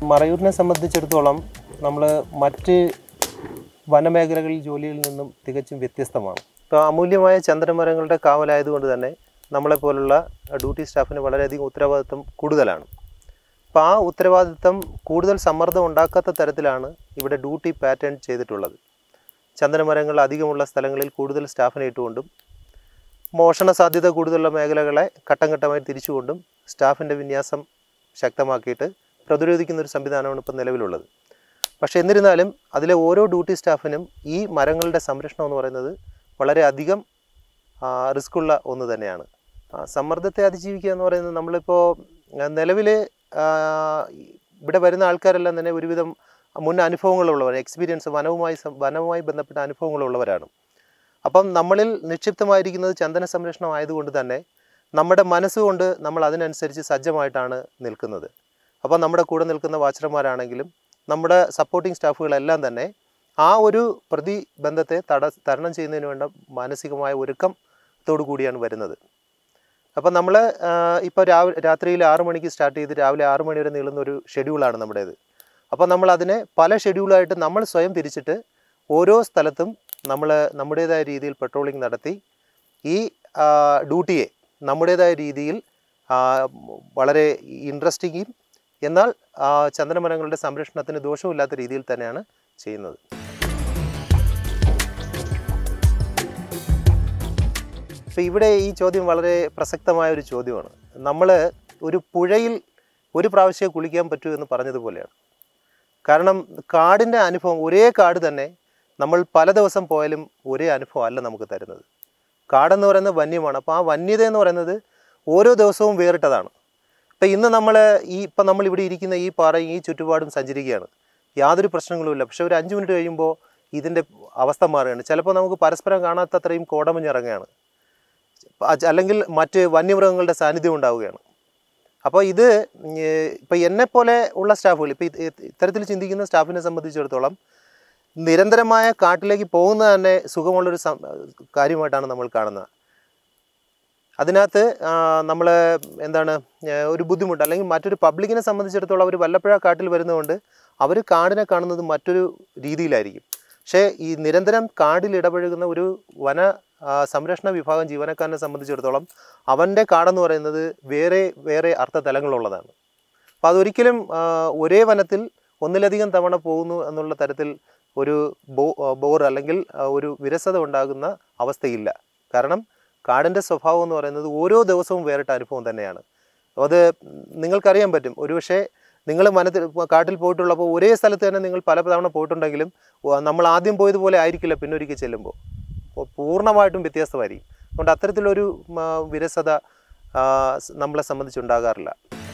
മറയൂരിനെ സംബന്ധിച്ചിടത്തോളം നമ്മൾ മറ്റ് വനമേഖലകളിൽ ജോലിയിൽ നിന്നും തികച്ചും വ്യത്യസ്തമാണ് ഇപ്പോൾ അമൂല്യമായ ചന്ദനമരങ്ങളുടെ കാവലായതുകൊണ്ട് തന്നെ നമ്മളെപ്പോലുള്ള ഡ്യൂട്ടി സ്റ്റാഫിന് വളരെയധികം ഉത്തരവാദിത്വം കൂടുതലാണ് അപ്പോൾ ആ ഉത്തരവാദിത്വം കൂടുതൽ സമ്മർദ്ദം ഉണ്ടാക്കാത്ത തരത്തിലാണ് ഇവിടെ ഡ്യൂട്ടി പാറ്റേൺ ചെയ്തിട്ടുള്ളത് ചന്ദനമരങ്ങൾ അധികമുള്ള സ്ഥലങ്ങളിൽ കൂടുതൽ സ്റ്റാഫിനെ ഇട്ടുകൊണ്ടും മോഷണ സാധ്യത കൂടുതലുള്ള മേഖലകളെ ഘട്ടം ഘട്ടമായി തിരിച്ചുകൊണ്ടും സ്റ്റാഫിൻ്റെ വിന്യാസം ശക്തമാക്കിയിട്ട് പ്രതിരോധിക്കുന്ന ഒരു സംവിധാനമാണ് ഇപ്പോൾ നിലവിലുള്ളത് പക്ഷേ എന്നിരുന്നാലും അതിലെ ഓരോ ഡ്യൂട്ടി സ്റ്റാഫിനും ഈ മരങ്ങളുടെ സംരക്ഷണം എന്ന് പറയുന്നത് വളരെ അധികം റിസ്ക് ഉള്ള ഒന്ന് തന്നെയാണ് ആ, സമ്മർദ്ദത്തെ അതിജീവിക്കുക എന്ന് പറയുന്നത് നമ്മളിപ്പോൾ നിലവിൽ ഇവിടെ വരുന്ന ആൾക്കാരെല്ലാം തന്നെ ഒരുവിധം മുൻ അനുഭവങ്ങളുള്ളവർ എക്സ്പീരിയൻസ് വനവുമായി സം- വനവുമായി ബന്ധപ്പെട്ട അനുഭവങ്ങളുള്ളവരാണ് അപ്പം നമ്മളിൽ നിക്ഷിപ്തമായിരിക്കുന്നത് ചന്ദന സംരക്ഷണം ആയതുകൊണ്ട് തന്നെ നമ്മുടെ മനസ്സുകൊണ്ട് നമ്മൾ അതിനനുസരിച്ച് സജ്ജമായിട്ടാണ് നിൽക്കുന്നത് അപ്പോൾ നമ്മുടെ കൂടെ നിൽക്കുന്ന വാച്ചർമാരാണെങ്കിലും നമ്മുടെ സപ്പോർട്ടിംഗ് സ്റ്റാഫുകളെല്ലാം തന്നെ ആ ഒരു പ്രതിബന്ധത്തെ തട തരണം ചെയ്യുന്നതിന് വേണ്ട മാനസികമായ ഒരുക്കത്തോടു കൂടിയാണ് വരുന്നത് അപ്പം നമ്മൾ ഇപ്പോൾ രാവിലെ രാത്രിയിൽ ആറ് മണിക്ക് സ്റ്റാർട്ട് ചെയ്ത് രാവിലെ ആറ് മണി വരെ നീളുന്ന ഒരു ഷെഡ്യൂളാണ് നമ്മുടേത് അപ്പോൾ നമ്മൾ അതിനെ പല ഷെഡ്യൂളായിട്ട് നമ്മൾ സ്വയം തിരിച്ചിട്ട് ഓരോ സ്ഥലത്തും നമ്മൾ നമ്മുടേതായ രീതിയിൽ പെട്രോളിംഗ് നടത്തി ഈ ആ, ഡ്യൂട്ടിയെ നമ്മുടേതായ രീതിയിൽ ആ, വളരെ ഇൻട്രസ്റ്റിങ്ങും എന്നാൽ ആ, ചന്ദനമരങ്ങളുടെ സംരക്ഷണത്തിന് ദോഷമില്ലാത്ത രീതിയിൽ തന്നെയാണ് ചെയ്യുന്നത് അപ്പോൾ ഇവിടെ ഈ ചോദ്യം വളരെ പ്രസക്തമായ ഒരു ചോദ്യമാണ് നമ്മൾ ഒരു പുഴയിൽ ഒരു പ്രാവശ്യമേ കുളിക്കാൻ പറ്റൂ എന്ന് പറഞ്ഞതുപോലെയാണ് കാരണം കാടിൻ്റെ അനുഭവം ഒരേ കാട് തന്നെ നമ്മൾ പല ദിവസം പോയാലും ഒരേ അനുഭവം അല്ല നമുക്ക് തരുന്നത് കാടെന്ന് പറയുന്നത് വന്യമാണ് അപ്പോൾ ആ വന്യത എന്ന് പറയുന്നത് ഓരോ ദിവസവും വേറിട്ടതാണ് ഇപ്പം ഇന്ന് നമ്മൾ ഈ ഇപ്പം നമ്മൾ ഇവിടെ ഇരിക്കുന്ന ഈ പാറയും ഈ ചുറ്റുപാടും സഞ്ചരിക്കുകയാണ് യാതൊരു പ്രശ്നങ്ങളുമില്ല പക്ഷെ ഒരു അഞ്ച് മിനിറ്റ് കഴിയുമ്പോൾ ഇതിൻ്റെ അവസ്ഥ മാറുകയാണ് ചിലപ്പോൾ നമുക്ക് പരസ്പരം കാണാത്തത്രയും കോടമഞ്ഞിറങ്ങുകയാണ് അ- അല്ലെങ്കിൽ മറ്റ് വന്യമൃഗങ്ങളുടെ സാന്നിധ്യം ഉണ്ടാവുകയാണ് അപ്പോൾ ഇത് ഇപ്പോൾ എന്നെപ്പോലെ ഉള്ള സ്റ്റാഫുകൾ ഇപ്പോൾ ഇത്തരത്തിൽ ചിന്തിക്കുന്ന സ്റ്റാഫിനെ സംബന്ധിച്ചിടത്തോളം നിരന്തരമായ കാട്ടിലേക്ക് പോകുന്നത് തന്നെ സുഖമുള്ളൊരു സം- കാര്യമായിട്ടാണ് നമ്മൾ കാണുന്നത് അതിനകത്ത് നമ്മൾ എന്താണ് ആ, ഒരു ബുദ്ധിമുട്ട് അല്ലെങ്കിൽ മറ്റൊരു പബ്ലിക്കിനെ സംബന്ധിച്ചിടത്തോളം അവർ വല്ലപ്പുഴ കാട്ടിൽ വരുന്നതുകൊണ്ട് അവർ കാടിനെ കാണുന്നത് മറ്റൊരു രീതിയിലായിരിക്കും പക്ഷേ ഈ നിരന്തരം കാടിൽ ഇടപഴകുന്ന ഒരു വന ആ, സംരക്ഷണ വിഭാഗം ജീവനക്കാരനെ സംബന്ധിച്ചിടത്തോളം അവൻ്റെ കാടെന്ന് പറയുന്നത് വേറെ വേറെ അർത്ഥതലങ്ങളുള്ളതാണ് അപ്പോൾ അതൊരിക്കലും ആ, ഒരേ വനത്തിൽ ഒന്നിലധികം തവണ പോകുന്നു എന്നുള്ള തരത്തിൽ ഒരു ബോ ബോർ അല്ലെങ്കിൽ ആ, ഒരു വിരസത ഉണ്ടാകുന്ന അവസ്ഥയില്ല കാരണം കാടിൻ്റെ സ്വഭാവം എന്ന് പറയുന്നത് ഓരോ ദിവസവും വേറിട്ട അനുഭവം തന്നെയാണ് അത് നിങ്ങൾക്കറിയാൻ പറ്റും ഒരുപക്ഷെ നിങ്ങൾ മനത്തിൽ കാട്ടിൽ പോയിട്ടുള്ളപ്പോൾ ഒരേ സ്ഥലത്ത് തന്നെ നിങ്ങൾ പല തവണ പോയിട്ടുണ്ടെങ്കിലും വ- നമ്മൾ ആദ്യം പോയതുപോലെ ആയിരിക്കില്ല പിന്നൊരിക്കൽ ചെല്ലുമ്പോൾ അപ്പോൾ പൂർണ്ണമായിട്ടും വ്യത്യസ്തമായിരിക്കും അതുകൊണ്ട് അത്തരത്തിലൊരു മ, വിരസത ആ, സ് നമ്മളെ സംബന്ധിച്ചുണ്ടാകാറില്ല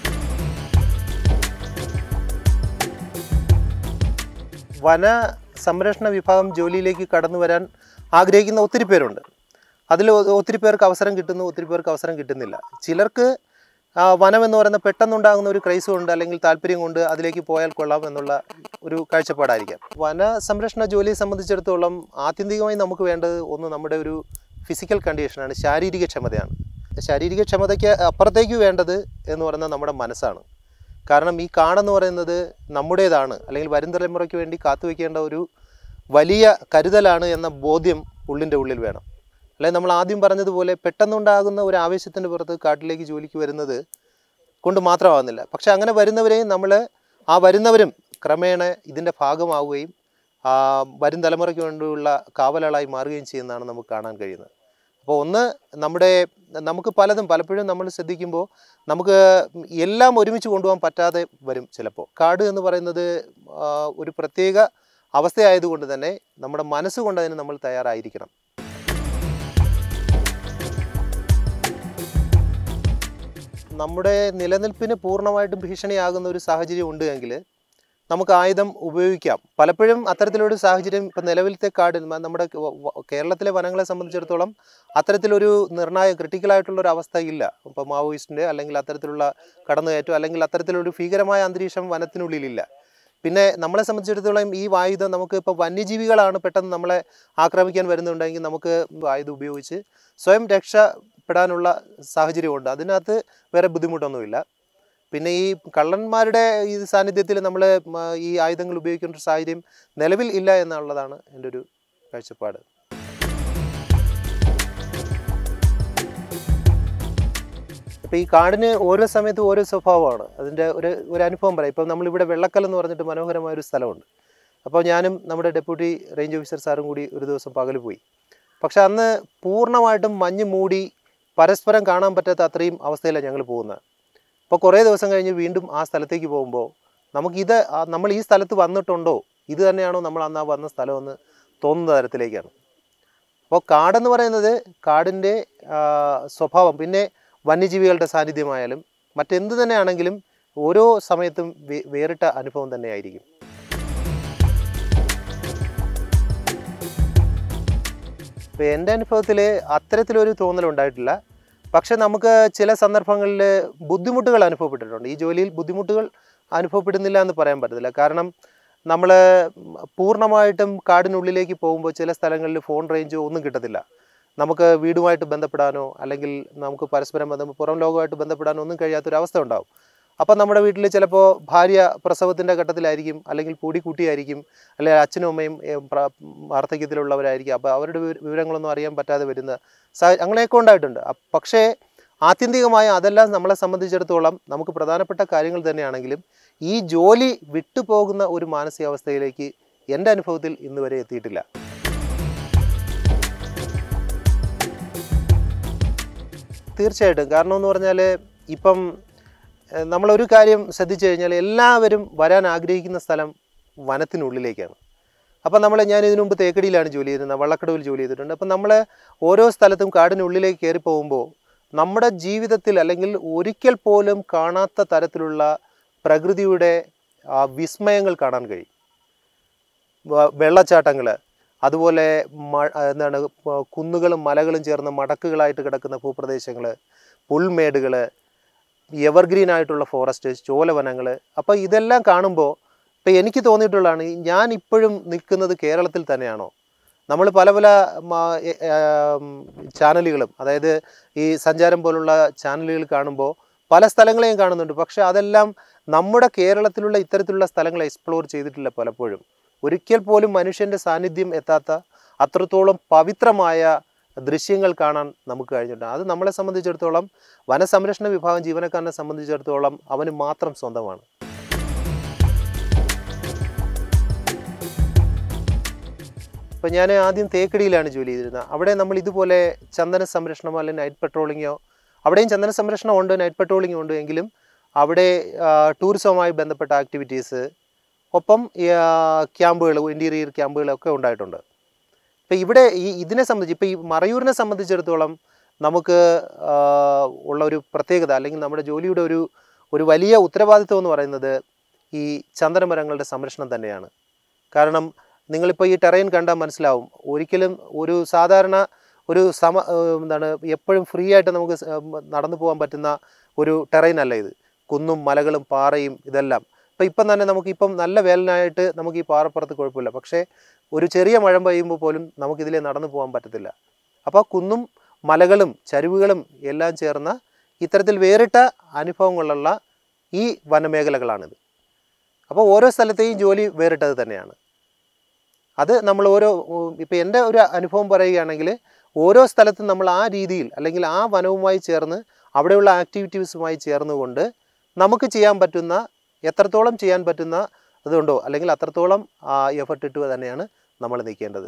വന സംരക്ഷണ വിഭാഗം ജോലിയിലേക്ക് കടന്നു വരാൻ ആഗ്രഹിക്കുന്ന ഒത്തിരി പേരുണ്ട് അതിൽ ഒ- ഒത്തിരി പേർക്ക് അവസരം കിട്ടുന്നു ഒത്തിരി പേർക്ക് അവസരം കിട്ടുന്നില്ല ചിലർക്ക് ആ, വനം എന്ന് പറയുന്ന പെട്ടെന്നുണ്ടാകുന്ന ഒരു ക്രൈസ് കൊണ്ട് അല്ലെങ്കിൽ താല്പര്യം കൊണ്ട് അതിലേക്ക് പോയാൽ കൊള്ളാം എന്നുള്ള ഒരു കാഴ്ചപ്പാടായിരിക്കാം വന സംരക്ഷണ ജോലിയെ സംബന്ധിച്ചിടത്തോളം ആത്യന്തികമായി നമുക്ക് വേണ്ടത് ഒന്ന് നമ്മുടെ ഒരു ഫിസിക്കൽ കണ്ടീഷനാണ് ശാരീരിക ക്ഷമതയാണ് ശാരീരിക ക്ഷമതയ്ക്ക് അപ്പുറത്തേക്ക് വേണ്ടത് എന്ന് പറയുന്നത് നമ്മുടെ മനസ്സാണ് കാരണം ഈ കാടെന്ന് പറയുന്നത് നമ്മുടേതാണ് അല്ലെങ്കിൽ വരും തലമുറയ്ക്ക് വേണ്ടി കാത്തുവെക്കേണ്ട ഒരു വലിയ കരുതലാണ് എന്ന ബോധ്യം ഉള്ളിൻ്റെ ഉള്ളിൽ വേണം അല്ലെങ്കിൽ നമ്മൾ ആദ്യം പറഞ്ഞതുപോലെ പെട്ടെന്നുണ്ടാകുന്ന ഒരു ആവേശത്തിൻ്റെ പുറത്ത് കാട്ടിലേക്ക് ജോലിക്ക് വരുന്നത് കൊണ്ട് മാത്രമാകുന്നില്ല പക്ഷെ അങ്ങനെ വരുന്നവരെയും നമ്മൾ ആ വരുന്നവരും ക്രമേണ ഇതിൻ്റെ ഭാഗമാവുകയും ആ, വരും തലമുറയ്ക്ക് വേണ്ടിയുള്ള കാവലാളായി മാറുകയും ചെയ്യുന്നതാണ് നമുക്ക് കാണാൻ കഴിയുന്നത് അപ്പോൾ ഒന്ന് നമ്മുടെ നമുക്ക് പലതും പലപ്പോഴും നമ്മൾ ശ്രദ്ധിക്കുമ്പോൾ നമുക്ക് എല്ലാം ഒരുമിച്ച് കൊണ്ടുപോകാൻ പറ്റാതെ വരും ചിലപ്പോൾ കാട് എന്ന് പറയുന്നത് ആ, ഒരു പ്രത്യേക അവസ്ഥയായതുകൊണ്ട് തന്നെ നമ്മുടെ മനസ്സുകൊണ്ട് അതിന് നമ്മൾ തയ്യാറായിരിക്കണം നമ്മുടെ നിലനിൽപ്പിന് പൂർണ്ണമായിട്ടും ഭീഷണിയാകുന്ന ഒരു സാഹചര്യം ഉണ്ട് എങ്കിൽ നമുക്ക് ആയുധം ഉപയോഗിക്കാം പലപ്പോഴും അത്തരത്തിലൊരു സാഹചര്യം ഇപ്പം നിലവിലത്തെ കാട് മ- നമ്മുടെ വ- വ- കേരളത്തിലെ വനങ്ങളെ സംബന്ധിച്ചിടത്തോളം അത്തരത്തിലൊരു നിർണായക ക്രിട്ടിക്കലായിട്ടുള്ള ഒരു അവസ്ഥ ഇല്ല ഇപ്പം മാവോയിസ്റ്റിൻ്റെ അല്ലെങ്കിൽ അത്തരത്തിലുള്ള കടന്നുകയറ്റം അല്ലെങ്കിൽ അത്തരത്തിലൊരു ഭീകരമായ അന്തരീക്ഷം വനത്തിനുള്ളിലില്ല പിന്നെ നമ്മളെ സംബന്ധിച്ചിടത്തോളം ഈ ആയുധം നമുക്ക് ഇപ്പോൾ വന്യജീവികളാണ് പെട്ടെന്ന് നമ്മളെ ആക്രമിക്കാൻ വരുന്നുണ്ടെങ്കിൽ നമുക്ക് ആയുധം ഉപയോഗിച്ച് സ്വയം രക്ഷപ്പെടാനുള്ള സാഹചര്യമുണ്ട് അതിനകത്ത് വേറെ ബുദ്ധിമുട്ടൊന്നുമില്ല പിന്നെ ഈ കള്ളന്മാരുടെ ഈ സാന്നിധ്യത്തിൽ നമ്മൾ ഈ ആയുധങ്ങൾ ഉപയോഗിക്കേണ്ട ഒരു സാഹചര്യം നിലവിൽ ഇല്ല എന്നുള്ളതാണ് എൻ്റെ ഒരു കാഴ്ചപ്പാട് അപ്പോൾ ഈ കാടിന് ഓരോ സമയത്തും ഓരോ സ്വഭാവമാണ് അതിൻ്റെ ഒരു ഒരു അനുഭവം പറയാം ഇപ്പം നമ്മളിവിടെ വെള്ളക്കൽ എന്ന് പറഞ്ഞിട്ട് മനോഹരമായ ഒരു സ്ഥലമുണ്ട് അപ്പോൾ ഞാനും നമ്മുടെ ഡെപ്യൂട്ടി റേഞ്ച് ഓഫീസർ സാറും കൂടി ഒരു ദിവസം പകൽ പോയി പക്ഷെ അന്ന് പൂർണ്ണമായിട്ടും മഞ്ഞ് മൂടി പരസ്പരം കാണാൻ പറ്റാത്ത അത്രയും അവസ്ഥയിലാണ് ഞങ്ങൾ പോകുന്നത് അപ്പോൾ കുറേ ദിവസം കഴിഞ്ഞ് വീണ്ടും ആ സ്ഥലത്തേക്ക് പോകുമ്പോൾ നമുക്കിത് ആ- നമ്മൾ ഈ സ്ഥലത്ത് വന്നിട്ടുണ്ടോ ഇത് തന്നെയാണോ നമ്മൾ അന്ന് ആ വന്ന സ്ഥലമെന്ന് തോന്നുന്ന തരത്തിലേക്കാണ് അപ്പോൾ കാടെന്ന് പറയുന്നത് കാടിൻ്റെ ആ, സ്വഭാവം പിന്നെ വന്യജീവികളുടെ സാന്നിധ്യമായാലും മറ്റെന്ത് തന്നെയാണെങ്കിലും ഓരോ സമയത്തും വേ- വേറിട്ട അനുഭവം തന്നെയായിരിക്കും ഇപ്പോൾ എൻ്റെ അനുഭവത്തിൽ അത്തരത്തിലൊരു തോന്നലുണ്ടായിട്ടില്ല പക്ഷെ നമുക്ക് ചില സന്ദർഭങ്ങളിൽ ബുദ്ധിമുട്ടുകൾ അനുഭവപ്പെട്ടിട്ടുണ്ട് ഈ ജോലിയിൽ ബുദ്ധിമുട്ടുകൾ അനുഭവപ്പെടുന്നില്ല എന്ന് പറയാൻ പറ്റത്തില്ല കാരണം നമ്മൾ പൂർണ്ണമായിട്ടും കാടിനുള്ളിലേക്ക് പോകുമ്പോൾ ചില സ്ഥലങ്ങളിൽ ഫോൺ റേഞ്ചോ ഒന്നും കിട്ടത്തില്ല നമുക്ക് വീടുമായിട്ട് ബന്ധപ്പെടാനോ അല്ലെങ്കിൽ നമുക്ക് പരസ്പരം ബന്ധം പുറം ലോകമായിട്ട് ബന്ധപ്പെടാനോ ഒന്നും കഴിയാത്തൊരവസ്ഥ ഉണ്ടാവും അപ്പം നമ്മുടെ വീട്ടിൽ ചിലപ്പോൾ ഭാര്യ പ്രസവത്തിൻ്റെ ഘട്ടത്തിലായിരിക്കും അല്ലെങ്കിൽ പൊടിക്കുട്ടിയായിരിക്കും അല്ലെങ്കിൽ അച്ഛനും അമ്മയും ഏ, പ്ര- വാർദ്ധക്യത്തിലുള്ളവരായിരിക്കും അപ്പോൾ അവരുടെ വിവര- വിവരങ്ങളൊന്നും അറിയാൻ പറ്റാതെ വരുന്ന സാ അങ്ങനെയൊക്കെ ഉണ്ടായിട്ടുണ്ട് അ- പക്ഷേ ആത്യന്തികമായി അതെല്ലാം നമ്മളെ സംബന്ധിച്ചിടത്തോളം നമുക്ക് പ്രധാനപ്പെട്ട കാര്യങ്ങൾ തന്നെയാണെങ്കിലും ഈ ജോലി വിട്ടുപോകുന്ന ഒരു മാനസികാവസ്ഥയിലേക്ക് എൻ്റെ അനുഭവത്തിൽ ഇന്ന് വരെ എത്തിയിട്ടില്ല തീർച്ചയായിട്ടും കാരണം എന്ന് പറഞ്ഞാൽ ഇപ്പം ഏഹ്, നമ്മളൊരു കാര്യം ശ്രദ്ധിച്ചു കഴിഞ്ഞാൽ എല്ലാവരും വരാൻ ആഗ്രഹിക്കുന്ന സ്ഥലം വനത്തിനുള്ളിലേക്കാണ് അപ്പം നമ്മൾ ഞാൻ ഇതിനു മുമ്പ് തേക്കടിയിലാണ് ജോലി ചെയ്തിരുന്നത് വള്ളക്കടവിൽ ജോലി ചെയ്തിട്ടുണ്ട് അപ്പം നമ്മൾ ഓരോ സ്ഥലത്തും കാടിനുള്ളിലേക്ക് കയറി പോകുമ്പോൾ നമ്മുടെ ജീവിതത്തിൽ അല്ലെങ്കിൽ ഒരിക്കൽ പോലും കാണാത്ത തരത്തിലുള്ള പ്രകൃതിയുടെ ആ, വിസ്മയങ്ങൾ കാണാൻ കഴിയും വെള്ളച്ചാട്ടങ്ങൾ അതുപോലെ മ എന്താണ് പ- കുന്നുകളും മലകളും ചേർന്ന് മടക്കുകളായിട്ട് കിടക്കുന്ന ഭൂപ്രദേശങ്ങൾ പുൽമേടുകൾ എവർഗ്രീൻ ആയിട്ടുള്ള ഫോറസ്റ്റ് ചോലവനങ്ങൾ അപ്പോൾ ഇതെല്ലാം കാണുമ്പോൾ ഇപ്പം എനിക്ക് തോന്നിയിട്ടുള്ളതാണ് ഈ ഞാൻ ഇപ്പോഴും നിൽക്കുന്നത് കേരളത്തിൽ തന്നെയാണോ നമ്മൾ പല പല മ- എ- ആം, ചാനലുകളും അതായത് ഈ സഞ്ചാരം പോലുള്ള ചാനലുകൾ കാണുമ്പോൾ പല സ്ഥലങ്ങളെയും കാണുന്നുണ്ട് പക്ഷെ അതെല്ലാം നമ്മുടെ കേരളത്തിലുള്ള ഇത്തരത്തിലുള്ള സ്ഥലങ്ങൾ എക്സ്പ്ലോർ ചെയ്തിട്ടില്ല പലപ്പോഴും ഒരിക്കൽ പോലും മനുഷ്യൻ്റെ സാന്നിധ്യം എത്താത്ത അത്രത്തോളം പവിത്രമായ ദൃശ്യങ്ങൾ കാണാൻ നമുക്ക് കഴിഞ്ഞിട്ടുണ്ട് അത് നമ്മളെ സംബന്ധിച്ചിടത്തോളം വനസംരക്ഷണ വിഭാഗം ജീവനക്കാരനെ സംബന്ധിച്ചിടത്തോളം അവന് മാത്രം സ്വന്തമാണ് ഇപ്പം ഞാൻ ആദ്യം തേക്കടിയിലാണ് ജോലി ചെയ്തിരുന്നത് അവിടെ നമ്മൾ ഇതുപോലെ ചന്ദന സംരക്ഷണമോ അല്ലെങ്കിൽ നൈറ്റ് പെട്രോളിങ്ങോ അവിടെയും ചന്ദന സംരക്ഷണം ഉണ്ട് നൈറ്റ് പെട്രോളിംഗ് ഉണ്ട് എങ്കിലും അവിടെ ആ, ടൂറിസവുമായി ബന്ധപ്പെട്ട ആക്ടിവിറ്റീസ് ഒപ്പം ക്യാമ്പുകൾ ഇൻറ്റീരിയർ ക്യാമ്പുകളൊക്കെ ഉണ്ടായിട്ടുണ്ട് ഇപ്പം ഇവിടെ ഈ ഇതിനെ സംബന്ധിച്ച് ഇപ്പം ഈ മറയൂരിനെ സംബന്ധിച്ചിടത്തോളം നമുക്ക് ആ, ഉള്ള ഒരു പ്രത്യേകത അല്ലെങ്കിൽ നമ്മുടെ ജോലിയുടെ ഒരു ഒരു വലിയ ഉത്തരവാദിത്വം എന്ന് പറയുന്നത് ഈ ചന്ദനമരങ്ങളുടെ സംരക്ഷണം തന്നെയാണ് കാരണം നിങ്ങളിപ്പോൾ ഈ ടെറൈൻ കണ്ടാൽ മനസ്സിലാവും ഒരിക്കലും ഒരു സാധാരണ ഒരു സമ ഏഹ് എന്താണ് എപ്പോഴും ഫ്രീ ആയിട്ട് നമുക്ക് സ്- ഏഹ് നടന്നു പോകാൻ പറ്റുന്ന ഒരു ടെറൈൻ അല്ല ഇത് കുന്നും മലകളും പാറയും ഇതെല്ലാം ഇപ്പം ഇപ്പം തന്നെ നമുക്ക് ഇപ്പം നല്ല വേലനായിട്ട് നമുക്ക് ഈ പാറപ്പുറത്ത് കുഴപ്പമില്ല പക്ഷേ ഒരു ചെറിയ മഴ പെയ്യുമ്പോൾ പോലും നമുക്കിതിലെ നടന്നു പോകാൻ പറ്റത്തില്ല അപ്പോൾ കുന്നും മലകളും ചരിവുകളും എല്ലാം ചേർന്ന ഇത്തരത്തിൽ വേറിട്ട അനുഭവങ്ങളുള്ള ഈ വനമേഖലകളാണിത് അപ്പോൾ ഓരോ സ്ഥലത്തെയും ജോലി വേറിട്ടത് തന്നെയാണ് അത് നമ്മൾ ഓരോ ഇപ്പം എൻ്റെ ഒരു അനുഭവം പറയുകയാണെങ്കിൽ ഓരോ സ്ഥലത്തും നമ്മൾ ആ രീതിയിൽ അല്ലെങ്കിൽ ആ വനവുമായി ചേർന്ന് അവിടെയുള്ള ആക്ടിവിറ്റീസുമായി ചേർന്നുകൊണ്ട് നമുക്ക് ചെയ്യാൻ പറ്റുന്ന എത്രത്തോളം ചെയ്യാൻ പറ്റുന്ന അതുകൊണ്ടോ അല്ലെങ്കിൽ അത്രത്തോളം ആ എഫർട്ട് ഇട്ടുക തന്നെയാണ് നമ്മൾ നിൽക്കേണ്ടത്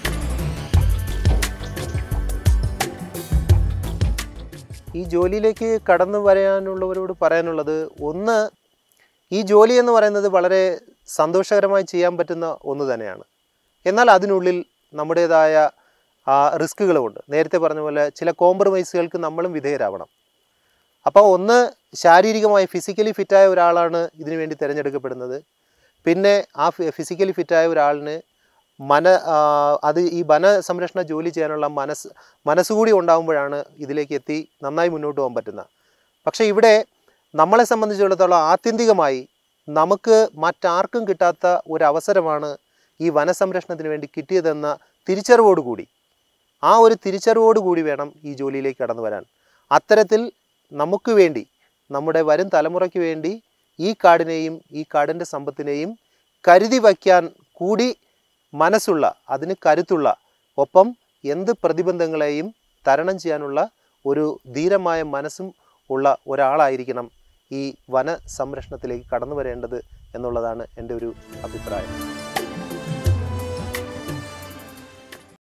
ഈ ജോലിയിലേക്ക് കടന്നു വരാനുള്ളവരോട് പറയാനുള്ളത് ഒന്ന് ഈ ജോലി എന്ന് പറയുന്നത് വളരെ സന്തോഷകരമായി ചെയ്യാൻ പറ്റുന്ന ഒന്ന് തന്നെയാണ് എന്നാൽ അതിനുള്ളിൽ നമ്മുടേതായ റിസ്കുകളുമുണ്ട് നേരത്തെ പറഞ്ഞ പോലെ ചില കോംപ്രമൈസുകൾക്ക് നമ്മളും വിധേയരാവണം അപ്പോൾ ഒന്ന് ശാരീരികമായി ഫിസിക്കലി ഫിറ്റായ ഒരാളാണ് ഇതിനു വേണ്ടി തിരഞ്ഞെടുക്കപ്പെടുന്നത് പിന്നെ ആ ഫിസിക്കലി ഫിറ്റായ ഒരാളിന് മന ആ, അത് ഈ വന സംരക്ഷണ ജോലി ചെയ്യാനുള്ള മനസ്സ് മനസ്സുകൂടി ഉണ്ടാകുമ്പോഴാണ് ഇതിലേക്ക് എത്തി നന്നായി മുന്നോട്ട് പോകാൻ പറ്റുന്നത് പക്ഷേ ഇവിടെ നമ്മളെ സംബന്ധിച്ചിടത്തോളം ആത്യന്തികമായി നമുക്ക് മറ്റാർക്കും കിട്ടാത്ത ഒരു അവസരമാണ് ഈ വനസംരക്ഷണത്തിന് വേണ്ടി കിട്ടിയതെന്ന തിരിച്ചറിവോടുകൂടി ആ ഒരു തിരിച്ചറിവോടുകൂടി വേണം ഈ ജോലിയിലേക്ക് കടന്നു വരാൻ അത്തരത്തിൽ നമുക്ക് വേണ്ടി നമ്മുടെ വരും തലമുറയ്ക്ക് വേണ്ടി ഈ കാടിനെയും ഈ കാടിൻ്റെ സമ്പത്തിനെയും കരുതി വയ്ക്കാൻ കൂടി മനസ്സുള്ള അതിന് കരുത്തുള്ള ഒപ്പം എന്ത് പ്രതിബന്ധങ്ങളെയും തരണം ചെയ്യാനുള്ള ഒരു ധീരമായ മനസ്സും ഉള്ള ഒരാളായിരിക്കണം ഈ വന സംരക്ഷണത്തിലേക്ക് കടന്നു വരേണ്ടത് എന്നുള്ളതാണ് എൻ്റെ ഒരു അഭിപ്രായം